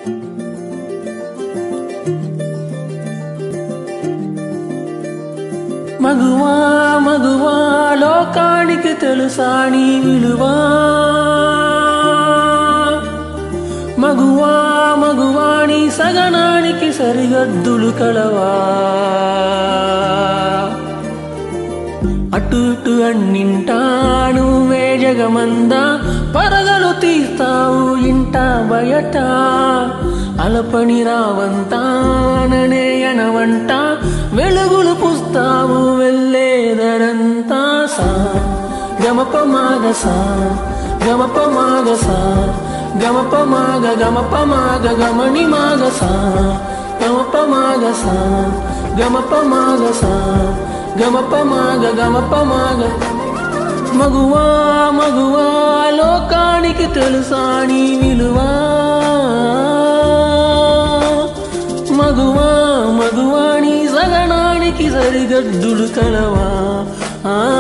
మగువా మగువా లోకానికి తెలుసా నీ విలువా మగువా మగువా నీ సగనానికి సరిహద్దులు కలవా అటు ఇటు అన్నింటా నువ్వే జగమందా పరదలు తీస్తావు ఇంట బయట అలపని రావంతాననే అనవంట వెలుగులు పుస్తావు వెళ్ళేదడంతా సా గమప మాగ సా గమప మాగ సా గమప మాగ గమప మాగ గమని మాగ సా గమప మాగ సా గమప మాగ సా గమప మాగ గమప మాగ మగువా మగువా లోకానికి తెలుసా నీ విలువా మగువా మగువా నీ సగనానికి సరిగద్దులు కలవా ఆ